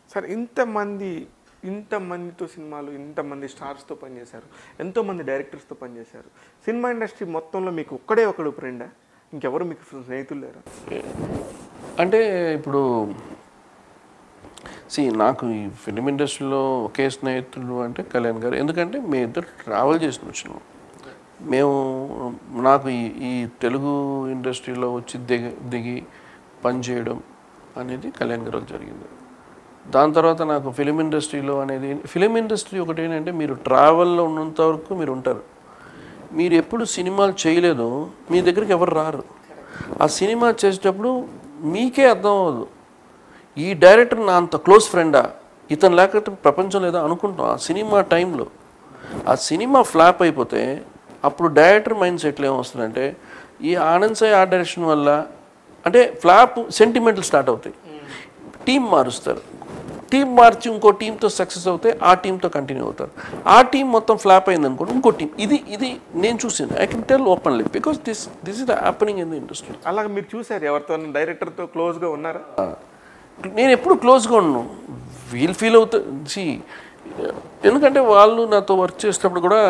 Sir ఇంతమంది ఇంతమందితో సినిమాలు ఇంతమంది స్టార్స్తో పనిచేశారు ఎంతోమంది డైరెక్టర్స్తో పనిచేశారు సినిమా ఇండస్ట్రీ మొత్తంలో మీకు ఒక్కడే ఒకడు ఫ్రెండా ఇంకెవరు మీకు స్నేహితులు లేరా అంటే ఇప్పుడు సి నాకు ఈ ఫిలిం ఇండస్ట్రీలో ఒకే స్నేహితుడు అంటే కళ్యాణ్ గారు ఎందుకంటే మేము ఇద్దరు ట్రావెల్ చేసిన వచ్చినాం మేము నాకు ఈ ఈ తెలుగు ఇండస్ట్రీలో వచ్చి దిగి దిగి పని చేయడం అనేది కళ్యాణ్ గారు జరిగింది దాని తర్వాత నాకు ఫిలిం ఇండస్ట్రీలో అనేది ఫిలిం ఇండస్ట్రీ ఒకటి ఏంటంటే మీరు ట్రావెల్లో ఉన్నంత వరకు మీరు ఉంటారు మీరు ఎప్పుడు సినిమాలు చేయలేదో మీ దగ్గరికి ఎవరు రారు ఆ సినిమా చేసేటప్పుడు మీకే అర్థం అవ్వదు ఈ డైరెక్టర్ నా అంత క్లోజ్ ఫ్రెండా ఇతను లేకపోతే ప్రపంచం లేదా అనుకుంటాం ఆ సినిమా టైంలో ఆ సినిమా ఫ్లాప్ అయిపోతే అప్పుడు డైరెక్టర్ మైండ్ సెట్లు ఏమొస్తుందంటే ఈ ఆనంద్ సాయి ఆ డైరెక్షన్ వల్ల అంటే ఫ్లాప్ సెంటిమెంటల్ స్టార్ట్ అవుతాయి టీం మారుస్తారు టీం మార్చి ఇంకో టీంతో సక్సెస్ అవుతే ఆ టీంతో కంటిన్యూ అవుతారు ఆ టీం మొత్తం ఫ్లాప్ అయింది అనుకోండి ఇంకో టీం ఇది ఇది నేను చూసాను I can tell openly because this this is the happening in the industry అలాగే మీరు చూసారు ఎవరితో డైరెక్టర్తో క్లోజ్గా ఉన్నారా నేను ఎప్పుడు క్లోజ్గా ఉన్నాను వీల్ ఫీల్ అవుతా సి ఎందుకంటే వాళ్ళు నాతో వర్క్ చేసేటప్పుడు కూడా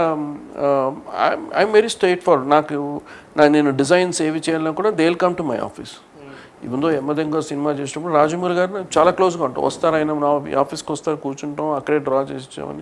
ఐఎమ్ వెరీ స్ట్రైట్ ఫార్వర్డ్ నాకు నా నేను డిజైన్స్ ఏవి చేయాలన్నా కూడా they will come to my office ఇవందో ఎమ్మదంగా సినిమా చేసేటప్పుడు రాజమౌళి గారు నాకు చాలా క్లోజ్గా ఉంటాం వస్తారు ఆయన నా ఆఫీస్కి వస్తారు కూర్చుంటాం అక్కడే డ్రా చేసేవాని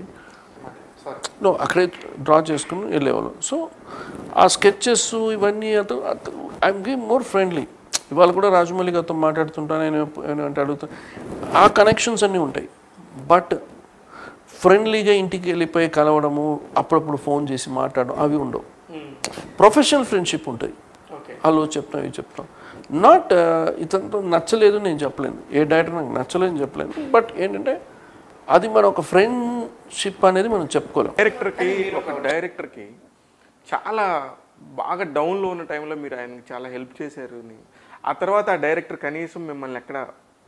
నో అక్కడే డ్రా చేసుకుని వెళ్ళేవాళ్ళం సో ఆ స్కెచెస్ ఇవన్నీ ఐఎమ్ గివ్ మోర్ ఫ్రెండ్లీ ఇవాళ కూడా రాజమౌళి గారితో మాట్లాడుతుంటాను నేను నేను అంటే అడుగుతా ఆ కనెక్షన్స్ అన్నీ ఉంటాయి బట్ ఫ్రెండ్లీగా ఇంటికి వెళ్ళిపోయి కలవడము అప్పుడప్పుడు ఫోన్ చేసి మాట్లాడడం అవి ఉండవు ప్రొఫెషనల్ ఫ్రెండ్షిప్ ఉంటుంది ఓకే వాళ్ళు చెప్తాం ఇవి చెప్తాం నాట్ ఇతనితో నచ్చలేదు నేను చెప్పలేను ఏ డైరెక్టర్ నాకు నచ్చలేదు చెప్పలేను బట్ ఏంటంటే అది మన ఒక ఫ్రెండ్షిప్ అనేది మనం చెప్పుకోలేం డైరెక్టర్కి ఒక డైరెక్టర్కి చాలా బాగా డౌన్లో ఉన్న టైంలో మీరు ఆయనకి చాలా హెల్ప్ చేశారు అని. ఆ తర్వాత ఆ డైరెక్టర్ కనీసం మిమ్మల్ని ఎక్కడ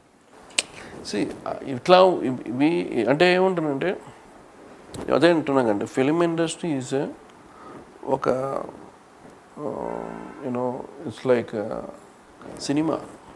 సి ఇట్లా ఇవి అంటే ఏముంటుందంటే అదే అంటున్నానండి ఫిలిం ఇండస్ట్రీ ఈజ్ ఒక యూనో ఇట్స్ లైక్ సినిమా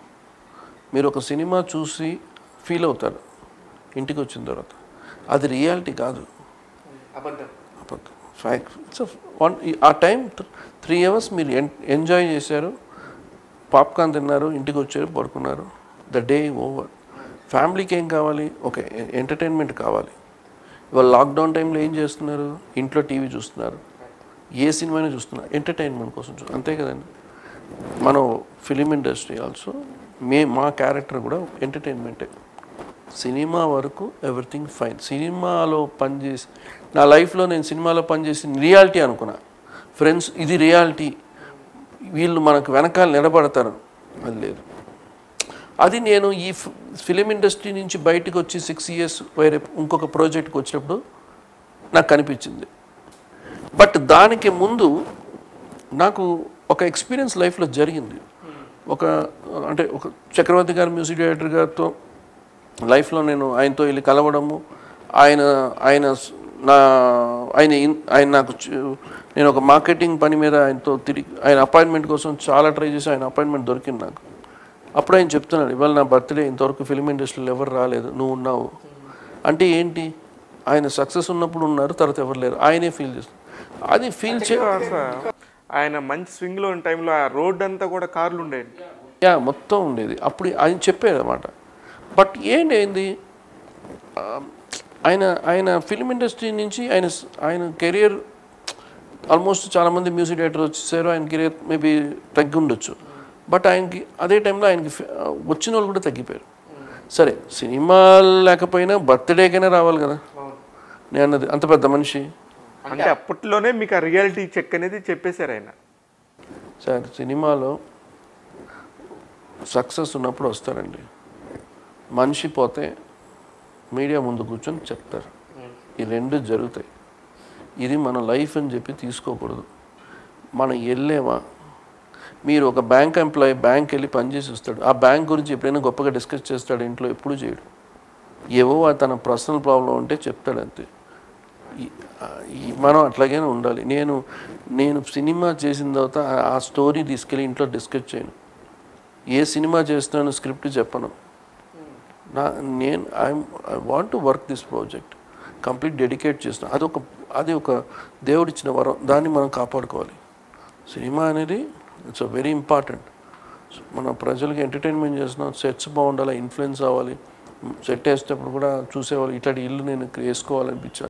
మీరు ఒక సినిమా చూసి ఫీల్ అవుతారు ఇంటికి వచ్చిన తర్వాత అది రియాలిటీ కాదు అబద్ధం అబద్ధం ఫ్యాక్ట్ ఇట్స్ వన్ ఆ టైం త్రీ అవర్స్ మీరు ఎన్- ఎంజాయ్ చేశారు పాప్కార్న్ తిన్నారు ఇంటికి వచ్చారు పడుకున్నారు ద డే ఓవర్ ఫ్యామిలీకి ఏం కావాలి ఓకే ఎంటర్టైన్మెంట్ కావాలి ఇవాళ లాక్డౌన్ టైంలో ఏం చేస్తున్నారు ఇంట్లో టీవీ చూస్తున్నారు ఏ సినిమానే చూస్తున్నారు ఎంటర్టైన్మెంట్ కోసం చూ అంతే కదండి మనం ఫిలిం ఇండస్ట్రీ ఆల్సో మే మా క్యారెక్టర్ కూడా ఎంటర్టైన్మెంటే సినిమా వరకు ఎవ్రీథింగ్ ఫైన్ సినిమాలో పనిచేసి నా లైఫ్లో నేను సినిమాలో పనిచేసి రియాలిటీ అనుకున్నా ఫ్రెండ్స్ ఇది రియాలిటీ వీళ్ళు మనకు వెనకాల నిలబడతారు అది లేదు అది నేను ఈ ఫిలిం ఇండస్ట్రీ నుంచి బయటకు వచ్చి సిక్స్ ఇయర్స్ వేరే ఇంకొక ప్రాజెక్ట్కి వచ్చినప్పుడు నాకు కనిపించింది బట్ దానికి ముందు నాకు ఒక ఎక్స్పీరియన్స్ లైఫ్లో జరిగింది ఒక అంటే ఒక చక్రవర్తి గారు మ్యూజిక్ డైరెక్టర్ గారితో లైఫ్లో నేను ఆయనతో వెళ్ళి కలవడము ఆయన ఆయన స్- నా ఆయన ఇన్- ఆయన నాకు చు- నేను ఒక మార్కెటింగ్ పని మీద ఆయనతో తిరిగి ఆయన అపాయింట్మెంట్ కోసం చాలా ట్రై చేసి ఆయన అపాయింట్మెంట్ దొరికింది నాకు అప్పుడు ఆయన చెప్తున్నాడు ఇవాళ నా బర్త్డే ఇంతవరకు ఫిలిం ఇండస్ట్రీలో ఎవరు రాలేదు నువ్వు ఉన్నావు అంటే ఏంటి ఆయన సక్సెస్ ఉన్నప్పుడు ఉన్నారు తర్వాత ఎవరు లేరు ఆయనే ఫీల్ చేస్తారు అది ఫీల్ చే సార్ ఆయన మంచి స్వింగ్లో ఉన్న టైంలో ఆ రోడ్ అంతా కూడా కార్లు ఉండేవి యా మొత్తం ఉండేది అప్పుడు ఆయన చెప్పేది అనమాట బట్ ఏంటి అయింది ఆ, ఆయన ఆయన ఫిల్మ్ ఇండస్ట్రీ నుంచి ఆయన స్- ఆయన కెరియర్ ఆల్మోస్ట్ చాలామంది మ్యూజిక్ డైరెక్టర్ వచ్చేసారు ఆయన కెరియర్ మేబీ తగ్గి ఉండొచ్చు బట్ ఆయనకి అదే టైంలో ఆయనకి ఫి- ఆ, వచ్చిన వాళ్ళు కూడా తగ్గిపోయారు సరే సినిమా లేకపోయినా బర్త్డేకైనా రావాలి కదా నేను అన్నది అంత పెద్ద మనిషి అంటే అప్పట్లోనే మీకు ఆ రియాలిటీ చెక్ అనేది చెప్పేశారు ఆయన సార్ సినిమాలో సక్సెస్ ఉన్నప్పుడు వస్తారండి మనిషి పోతే మీడియా ముందు కూర్చొని చెప్తారు ఈ రెండు జరుగుతాయి ఇది మన లైఫ్ అని చెప్పి తీసుకోకూడదు మనం వెళ్ళేమా మీరు ఒక బ్యాంక్ ఎంప్లాయీ బ్యాంక్ వెళ్ళి పనిచేసి వస్తాడు ఆ బ్యాంక్ గురించి ఎప్పుడైనా గొప్పగా డిస్కస్ చేస్తాడు ఇంట్లో ఎప్పుడు చేయడు ఏవో తన పర్సనల్ ప్రాబ్లం ఉంటే చెప్తాడు అంతే ఈ- ఆ, ఈ- మనం అట్లాగైనా ఉండాలి నేను నేను సినిమా చేసిన తర్వాత ఆ- ఆ స్టోరీ తీసుకెళ్ళి ఇంట్లో డిస్కస్ చేయను ఏ సినిమా చేస్తున్నాను స్క్రిప్ట్ చెప్పను నా నేను I'm I want to work this project complete dedicate చేసిన అదొక అది ఒక దేవుడిచ్చిన వరం దాన్ని మనం కాపాడుకోవాలి సినిమా అనేది ఇట్స్ వెరీ ఇంపార్టెంట్ మన ప్రజలకి ఎంటర్టైన్మెంట్ చేస్తున్నాం సెట్స్ బాగుండాలి ఇన్ఫ్లుయెన్స్ అవ్వాలి సెట్ వేసేటప్పుడు కూడా చూసేవాళ్ళు ఇట్లాంటి ఇల్లు నేను వేసుకోవాలనిపించాలి